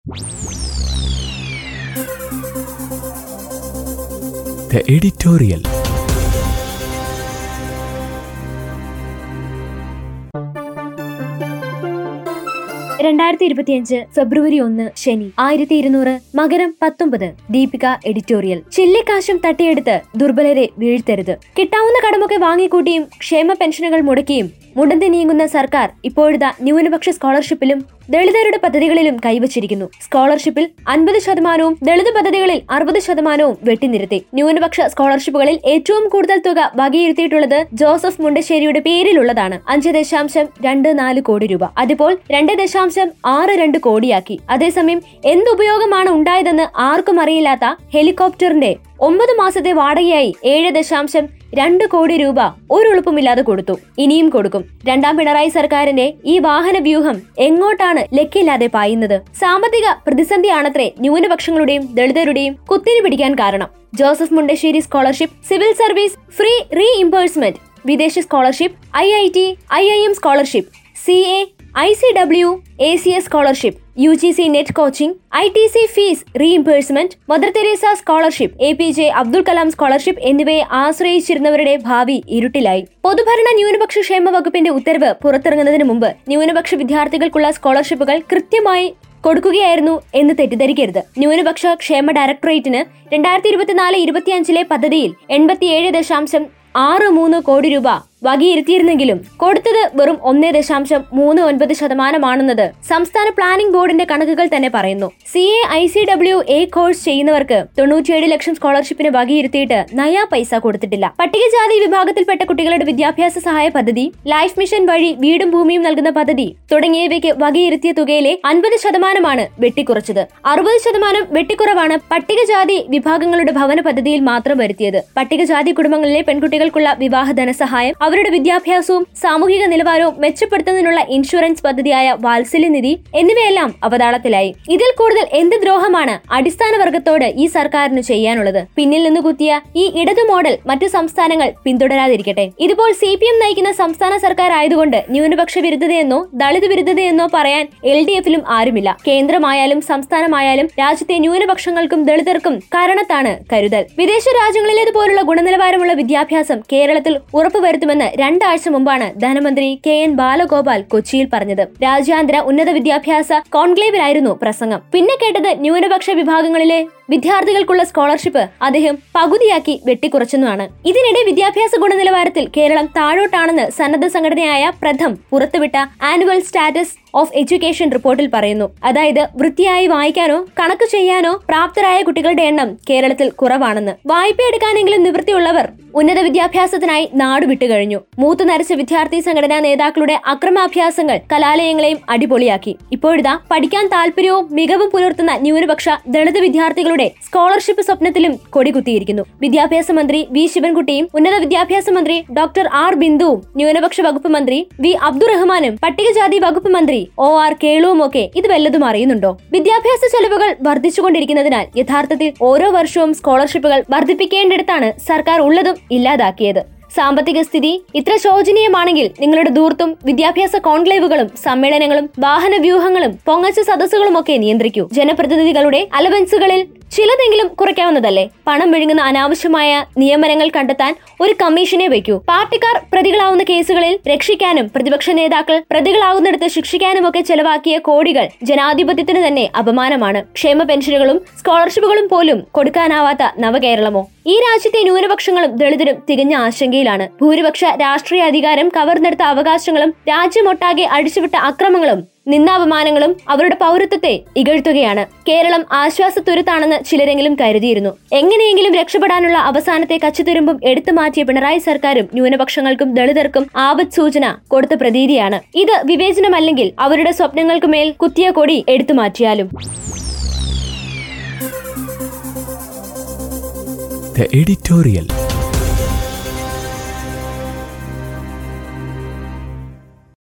The editorial. രണ്ടായിരത്തി ഇരുപത്തിയഞ്ച് ഫെബ്രുവരി ഒന്ന് ശനി ആയിരത്തി ഇരുന്നൂറ് മകരം പത്തൊമ്പത് ദീപിക എഡിറ്റോറിയൽ ചില്ലിക്കാശും തട്ടിയെടുത്ത് ദുർബലരെ വീഴ്ത്തരുത് കിട്ടാവുന്ന കടമൊക്കെ വാങ്ങിക്കൂട്ടിയും ക്ഷേമ പെൻഷനുകൾ മുടക്കിയും മുടന്തി നീങ്ങുന്ന സർക്കാർ ഇപ്പോഴത്തെ ന്യൂനപക്ഷ സ്കോളർഷിപ്പിലും ദളിതരുടെ പദ്ധതികളിലും കൈവച്ചിരിക്കുന്നു സ്കോളർഷിപ്പിൽ അൻപത് ശതമാനവും ദളിത് പദ്ധതികളിൽ അറുപത് ശതമാനവും വെട്ടിനിരത്തി ന്യൂനപക്ഷ സ്കോളർഷിപ്പുകളിൽ ഏറ്റവും കൂടുതൽ തുക വകയിരുത്തിയിട്ടുള്ളത് ജോസഫ് മുണ്ടശ്ശേരിയുടെ പേരിലുള്ളതാണ് അഞ്ച് ദശാംശം രണ്ട് നാല് കോടി രൂപ അതിപ്പോൾ രണ്ട് ദശാംശം ആറ് രണ്ട് കോടിയാക്കി അതേസമയം എന്തുപയോഗമാണ് ഉണ്ടായതെന്ന് ആർക്കും അറിയില്ലാത്ത ഹെലികോപ്റ്ററിന്റെ ഒമ്പത് മാസത്തെ വാടകയായി ഏഴ് ദശാംശം രണ്ട് കോടി രൂപ ഒരു എളുപ്പമില്ലാതെ കൊടുത്തു ഇനിയും കൊടുക്കും രണ്ടാം പിണറായി സർക്കാരിന്റെ ഈ വാഹന വ്യൂഹം എങ്ങോട്ടാണ് ലക്കില്ലാതെ പായുന്നത് സാമ്പത്തിക പ്രതിസന്ധിയാണത്രേ ന്യൂനപക്ഷങ്ങളുടെയും ദളിതരുടെയും കുത്തിരി പിടിക്കാൻ കാരണം Joseph Mundassery scholarship civil service free reimbursement വിദേശ scholarship I I T I I M scholarship C A I C W A C S scholarship U G C net coaching I T C fees reimbursement Mother Teresa scholarship A P J Abdul Kalam scholarship എന്നിവയെ ആശ്രയിച്ചിരുന്നവരുടെ ഭാവി ഇരുട്ടിലായി പൊതുഭരണ ന്യൂനപക്ഷ ക്ഷേമ വകുപ്പിന്റെ ഉത്തരവ് പുറത്തിറങ്ങുന്നതിന് മുമ്പ് ന്യൂനപക്ഷ വിദ്യാർത്ഥികൾക്കുള്ള സ്കോളർഷിപ്പുകൾ കൃത്യമായി കൊടുക്കുകയായിരുന്നു എന്ന് തെറ്റിദ്ധരിക്കരുത് ന്യൂനപക്ഷ ക്ഷേമ ഡയറക്ടറേറ്റിന് രണ്ടായിരത്തി ഇരുപത്തിനാല് ഇരുപത്തിയഞ്ചിലെ പദ്ധതിയിൽ എൺപത്തിയേഴ് ദശാംശം ആറ് മൂന്ന് കോടി രൂപ വകയിരുത്തിയിരുന്നെങ്കിലും കൊടുത്തത് വെറും ഒന്നേ ദശാംശം മൂന്ന് ഒൻപത് ശതമാനമാണെന്നത് സംസ്ഥാന പ്ലാനിംഗ് ബോർഡിന്റെ കണക്കുകൾ തന്നെ പറയുന്നു C A I C W A course ചെയ്യുന്നവർക്ക് തൊണ്ണൂറ്റിയേഴ് ലക്ഷം സ്കോളർഷിപ്പിന് വകയിരുത്തിയിട്ട് നയാ പൈസ കൊടുത്തിട്ടില്ല പട്ടികജാതി വിഭാഗത്തിൽപ്പെട്ട കുട്ടികളുടെ വിദ്യാഭ്യാസ സഹായ പദ്ധതി ലൈഫ് മിഷൻ വഴി വീടും ഭൂമിയും നൽകുന്ന പദ്ധതി തുടങ്ങിയവയ്ക്ക് വകയിരുത്തിയ തുകയിലെ അൻപത് ശതമാനമാണ് വെട്ടിക്കുറച്ചത് അറുപത് ശതമാനം വെട്ടിക്കുറവാണ് പട്ടികജാതി വിഭാഗങ്ങളുടെ ഭവന പദ്ധതിയിൽ മാത്രം വരുത്തിയത് പട്ടികജാതി കുടുംബങ്ങളിലെ പെൺകുട്ടികൾക്കുള്ള വിവാഹ ധനസഹായം അവരുടെ വിദ്യാഭ്യാസവും സാമൂഹിക നിലവാരവും മെച്ചപ്പെടുത്തുന്നതിനുള്ള ഇൻഷുറൻസ് പദ്ധതിയായ വാത്സല്യ നിധി എന്നിവയെല്ലാം അവതാളത്തിലായി ഇതിൽ കൂടുതൽ എന്ത് ദ്രോഹമാണ് അടിസ്ഥാന വർഗത്തോട് ഈ സർക്കാരിന് ചെയ്യാനുള്ളത് പിന്നിൽ നിന്ന് കുത്തിയ ഈ ഇടതു മോഡൽ മറ്റു സംസ്ഥാനങ്ങൾ പിന്തുടരാതിരിക്കട്ടെ ഇതിപ്പോൾ സി പി എം നയിക്കുന്ന സംസ്ഥാന സർക്കാർ ആയതുകൊണ്ട് ന്യൂനപക്ഷ വിരുദ്ധതയെന്നോ ദളിത് വിരുദ്ധതയെന്നോ പറയാൻ എൽ ഡി എഫിലും ആരുമില്ല കേന്ദ്രമായാലും സംസ്ഥാനമായാലും രാജ്യത്തെ ന്യൂനപക്ഷങ്ങൾക്കും ദളിതർക്കും കാരണത്താണ് കരുതൽ വിദേശ രാജ്യങ്ങളിലേതുപോലുള്ള ഗുണനിലവാരമുള്ള വിദ്യാഭ്യാസം കേരളത്തിൽ ഉറപ്പുവരുത്തുമെന്ന് രണ്ടാഴ്ച മുമ്പാണ് ധനമന്ത്രി കെ എൻ ബാലഗോപാൽ കൊച്ചിയിൽ പറഞ്ഞത് രാജ്യാന്തര ഉന്നത വിദ്യാഭ്യാസ കോൺക്ലേവിലായിരുന്നു പ്രസംഗം പിന്നെ കേട്ടത് ന്യൂനപക്ഷ വിഭാഗങ്ങളിലെ വിദ്യാർത്ഥികൾക്കുള്ള സ്കോളർഷിപ്പ് അദ്ദേഹം പകുതിയാക്കി വെട്ടിക്കുറച്ചെന്നുമാണ് ഇതിനിടെ വിദ്യാഭ്യാസ ഗുണനിലവാരത്തിൽ കേരളം താഴോട്ടാണെന്ന് സന്നദ്ധ സംഘടനയായ പ്രഥം പുറത്തുവിട്ട ആനുവൽ സ്റ്റാറ്റസ് ഓഫ് എഡ്യൂക്കേഷൻ റിപ്പോർട്ടിൽ പറയുന്നു അതായത് വൃത്തിയായി വായിക്കാനോ കണക്ക് ചെയ്യാനോ പ്രാപ്തരായ കുട്ടികളുടെ എണ്ണം കേരളത്തിൽ കുറവാണെന്ന് വായ്പ എടുക്കാനെങ്കിലും നിവൃത്തിയുള്ളവർ ഉന്നത വിദ്യാഭ്യാസത്തിനായി നാട് വിട്ടുകഴിഞ്ഞു മൂത്തു നരച്ച വിദ്യാർത്ഥി സംഘടനാ നേതാക്കളുടെ അക്രമാഭ്യാസങ്ങൾ കലാലയങ്ങളെയും അടിപൊളിയാക്കി ഇപ്പോഴിതാ പഠിക്കാൻ താല്പര്യവും മികവും പുലർത്തുന്ന ന്യൂനപക്ഷ ദളിത് വിദ്യാർത്ഥികളുടെ സ്കോളർഷിപ്പ് സ്വപ്നത്തിലും കൊടികുത്തിയിരിക്കുന്നു വിദ്യാഭ്യാസ മന്ത്രി വി ശിവൻകുട്ടിയും ഉന്നത വിദ്യാഭ്യാസ മന്ത്രി ഡോക്ടർ ആർ ബിന്ദുവും ന്യൂനപക്ഷ വകുപ്പ് മന്ത്രി വി അബ്ദുറഹ്മാനും പട്ടികജാതി വകുപ്പ് മന്ത്രി ഒ ആർ കേളുവും ഒക്കെ ഇത് വല്ലതും അറിയുന്നുണ്ടോ വിദ്യാഭ്യാസ ചെലവുകൾ വർദ്ധിച്ചുകൊണ്ടിരിക്കുന്നതിനാൽ യഥാർത്ഥത്തിൽ ഓരോ വർഷവും സ്കോളർഷിപ്പുകൾ വർദ്ധിപ്പിക്കേണ്ടിടത്താണ് സർക്കാർ ഉള്ളതും ഇല്ലാതാക്കിയത് സാമ്പത്തിക സ്ഥിതി ഇത്ര ശോചനീയമാണെങ്കിൽ നിങ്ങളുടെ ദൂർത്തും വിദ്യാഭ്യാസ കോൺക്ലേവുകളും സമ്മേളനങ്ങളും വാഹന വ്യൂഹങ്ങളും പൊങ്ങച്ച സദസ്സുകളും ഒക്കെ നിയന്ത്രിക്കൂ ജനപ്രതിനിധികളുടെ അലവൻസുകളിൽ ചിലതെങ്കിലും കുറയ്ക്കാവുന്നതല്ലേ പണം വിഴുങ്ങുന്ന അനാവശ്യമായ നിയമനങ്ങൾ കണ്ടെത്താൻ ഒരു കമ്മീഷനെ വയ്ക്കൂ പാർട്ടിക്കാർ പ്രതികളാവുന്ന കേസുകളിൽ രക്ഷിക്കാനും പ്രതിപക്ഷ നേതാക്കൾ പ്രതികളാവുന്നിടത്ത് ശിക്ഷിക്കാനും ഒക്കെ ചെലവാക്കിയ കോടികൾ ജനാധിപത്യത്തിന് തന്നെ അപമാനമാണ് ക്ഷേമ പെൻഷനുകളും സ്കോളർഷിപ്പുകളും പോലും കൊടുക്കാനാവാത്ത നവകേരളമോ ഈ രാജ്യത്തെ ന്യൂനപക്ഷങ്ങളും ദളിതരും തികഞ്ഞ ആശങ്കയിലാണ് ഭൂരിപക്ഷ രാഷ്ട്രീയ അധികാരം കവർന്നെടുത്ത അവകാശങ്ങളും രാജ്യമൊട്ടാകെ അഴിച്ചുവിട്ട അക്രമങ്ങളും നിന്നാപമാനങ്ങളും അവരുടെ പൗരത്വത്തെ ഇകഴ്ത്തുകയാണ് കേരളം ആശ്വാസത്തുരുത്താണെന്ന് ചിലരെങ്കിലും കരുതിയിരുന്നു എങ്ങനെയെങ്കിലും രക്ഷപ്പെടാനുള്ള അവസാനത്തെ കച്ചിത്തുരുമ്പും എടുത്തു മാറ്റിയ പിണറായി സർക്കാരും ന്യൂനപക്ഷങ്ങൾക്കും ദളിതർക്കും ആപത് സൂചന കൊടുത്ത പ്രതീതിയാണ് ഇത് വിവേചനമല്ലെങ്കിൽ അവരുടെ സ്വപ്നങ്ങൾക്കുമേൽ കുത്തിയ കൊടി എടുത്തു മാറ്റിയാലും The editorial.